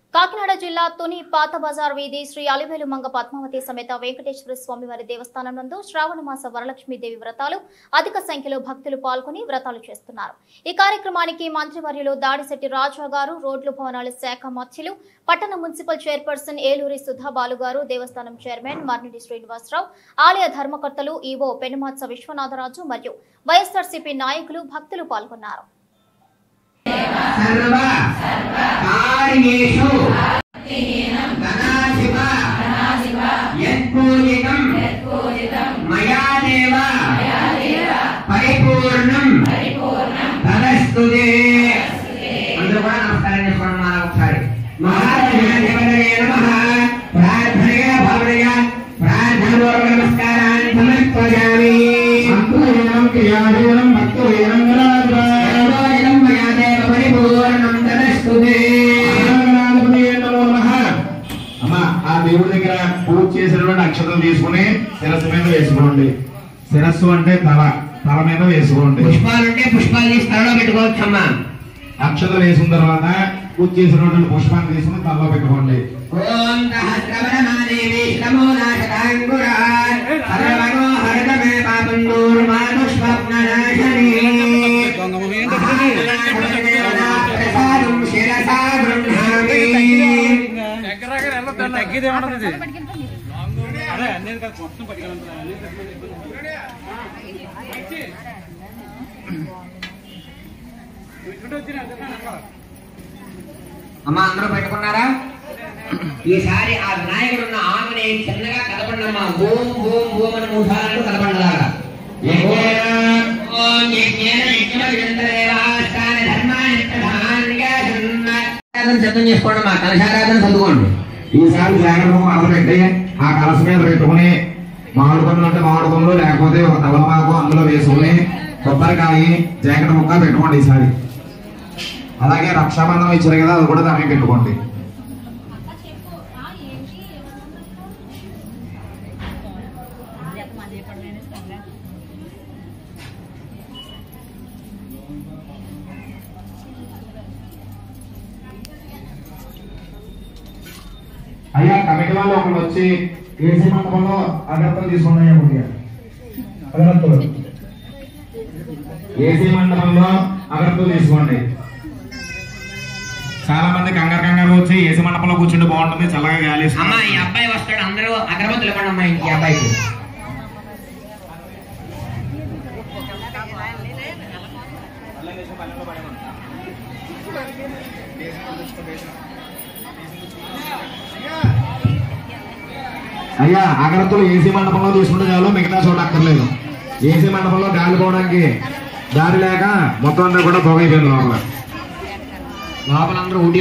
కాకినాడ జిల్లా తుని పాత బజార్ వీధి శ్రీ అలివేలు మంగ పద్మావతి సమేత వెంకటేశ్వర స్వామివారి దేవస్థానం నందు శ్రావణ మాస వరలక్ష్మీదేవి వ్రతాలు అధిక సంఖ్యలో భక్తులు పాల్గొని వ్రతాలు చేస్తున్నారు ఈ కార్యక్రమానికి మంత్రివర్యులు దాడిశెట్టి రాజా గారు రోడ్లు భవనాల శాఖ మత్స్యులు పట్టణ మున్సిపల్ చైర్పర్సన్ ఏలూరి సుధా బాలు గారు దేవస్థానం చైర్మన్ మర్నిటి శ్రీనివాసరావు ఆలయ ధర్మకర్తలు ఈవో పెనుమాత్స విశ్వనాథరాజు మరియు వైఎస్ఆర్సీపీ నాయకులు భక్తులు పాల్గొన్నారు సర్వ కార్యేషు ధనాధిప యత్పూజితం మయా దేవ పరిపూర్ణం తదస్తుతే అందరూ కూడా నమస్కారం చేసుకోండి మా ఒకసారి మహాదేవదేవతయే నమః ప్రార్థనగా భావనగా ప్రార్థనపూర్వక నమస్కారాన్ని సమర్పయామి అంకురీణం క్రియాహీనం భక్తుహీనం యత్పూజితం మయా దేవ పరిపూర్ణం తదస్తుతే నమో నమః అమ్మ ఆ దేవుడి దగ్గర పూజ చేసినటువంటి అక్షతలు తీసుకుని శిరస్సు మీద వేసుకోండి శిరస్సు అంటే తల తల మీద వేసుకోండి పుష్పాలుంటే పుష్పాలు తీసి తలలో పెట్టుకోవచ్చమ్మా అక్షతలు వేసిన తర్వాత పూజ చేసినటువంటి పుష్పాన్ని తీసుకుని తలలో పెట్టుకోండి ఓం సహస్రవరమాదేవి శ్రమో నాశకాంగురాన్ సర్వగో హరతమే పాపం దూర్మానుష్వప్ననాశని ప్రసాదం శిరసా గృహ్ణామి తగ్గిదే ఉండదు అదే అన్నీ కదా మొత్తం పట్టుకెళ్ళి అమ్మా అందరూ పెట్టుకున్నారా ఈసారి ఆ వినాయకుడు ఉన్న ఆమెని చిన్నగా కదపండమ్మా ఓం ఓం ఓం అని మూడు సార్లు కదపండలాగా ఓం యజ్ఞేన యజ్ఞమవింద్రదేవాస్తాని ధర్మాని ప్రధానంగా శృణ్వారాధన సిద్ధం చేసుకోండి మా కలశారాధన చదువుకోండి ఈసారి జాగ్రత్త మొదలు పెట్టి ఆ కలస మీద పెట్టుకుని మామిడి పండ్లు అంటే మామిడి పండ్లు లేకపోతే ఒక తలపాకు అందులో వేసుకుని కొబ్బరికాయ జాకెట్ ముక్క పెట్టుకోండి ఈసారి అలాగే రక్షాబంధం ఇచ్చారు కదా అది కూడా దానికి పెట్టుకోండి అయ్యా కమిటీ వాళ్ళు ఒకళ్ళు వచ్చి ఏసీ మండపంలో అగరత్తలు తీసుకున్నాయా కొద్దిగా అగరత్తలు ఏసీ మండపంలో అగరత్తలు తీసుకోండి చాలా మంది కంగారు కంగారు వచ్చి ఏసీ మండపంలో కూర్చుంటే బాగుంటుంది చల్లగా గాలి అమ్మా ఈ అబ్బాయి వస్తాడు అందరూ అగరబత్తులు ఇవ్వండి అమ్మా ఈ అబ్బాయికి అయ్యా అగరత్తులు ఏసీ మండపంలో తీసుకుంటే చాలు మిగతా చోట అక్కర్లేదు ఏసీ మండపంలో గాలి పోవడానికి దారి లేక మొత్తం అంతా కూడా పొగైపోయింది లోపల లోపల అందరూ ఊటి